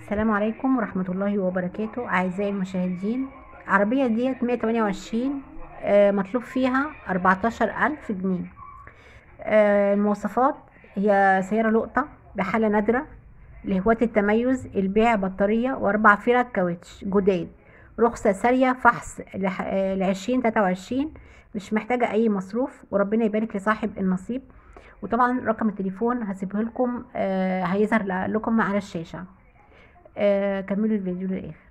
السلام عليكم ورحمة الله وبركاته أعزائي المشاهدين العربية ديت 128 آه، مطلوب فيها 14000 جنيه آه، المواصفات هي سيارة لقطة بحالة نادرة لهواة التميز البيع بطارية وأربع فرق كاوتش جداد رخصة سارية فحص لعشرين تلاتة وعشرين مش محتاجة أي مصروف وربنا يبارك لصاحب النصيب وطبعا رقم التليفون هسيبه لكم آه، هيظهر لكم على الشاشة آه، كملوا الفيديو للاخر